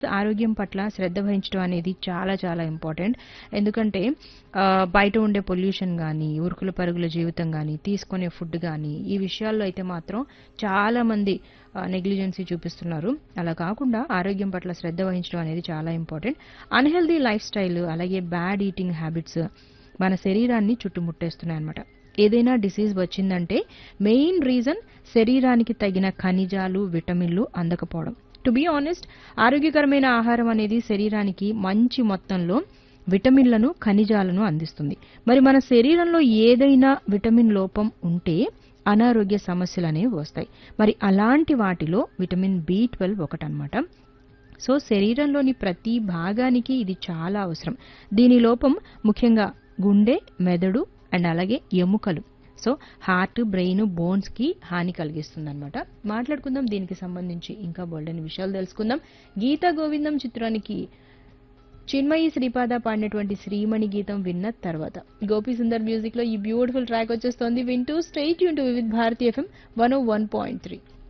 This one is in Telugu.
ఆరోగ్యం పట్ల శ్రద్ధ వహించడం అనేది చాలా చాలా ఇంపార్టెంట్ ఎందుకంటే ఆ, బయట ఉండే పొల్యూషన్ కానీ ఉరుకుల పరుగుల జీవితం కానీ తీసుకునే ఫుడ్ కానీ ఈ విషయాల్లో అయితే మాత్రం చాలా మంది నెగ్లిజెన్సీ చూపిస్తున్నారు అలా కాకుండా ఆరోగ్యం పట్ల శ్రద్ధ వహించడం అనేది చాలా ఇంపార్టెంట్ అన్హెల్దీ లైఫ్ స్టైల్ అలాగే బ్యాడ్ ఈటింగ్ హ్యాబిట్స్ మన శరీరాన్ని చుట్టుముట్టేస్తున్నాయి అనమాట ఏదైనా డిసీజ్ వచ్చిందంటే మెయిన్ రీజన్ శరీరానికి తగిన ఖనిజాలు విటమిన్లు అందకపోవడం టు బీ ఆనెస్ట్ ఆరోగ్యకరమైన ఆహారం అనేది శరీరానికి మంచి మొత్తంలో విటమిన్లను ఖనిజాలను అందిస్తుంది మరి మన శరీరంలో ఏదైనా విటమిన్ లోపం ఉంటే అనారోగ్య సమస్యలు అనేవి వస్తాయి మరి అలాంటి వాటిలో విటమిన్ బి ట్వెల్వ్ ఒకటనమాట సో శరీరంలోని ప్రతి భాగానికి ఇది చాలా అవసరం దీని లోపం ముఖ్యంగా గుండె మెదడు అండ్ అలాగే ఎముకలు సో హార్ట్ బ్రెయిన్ బోన్స్ కి హాని కలిగిస్తుంది అనమాట మాట్లాడుకుందాం దీనికి సంబంధించి ఇంకా బోల్డని విషయాలు తెలుసుకుందాం గీతా గోవిందం చిత్రానికి చిన్మయి శ్రీపాద పాడినటువంటి శ్రీమణి గీతం విన్న తర్వాత గోపి సుందర్ మ్యూజిక్ లో ఈ బ్యూటిఫుల్ ట్రాక్ వచ్చేస్తోంది వింటూ స్టేట్ యూన్ to with Bharati FM one one point three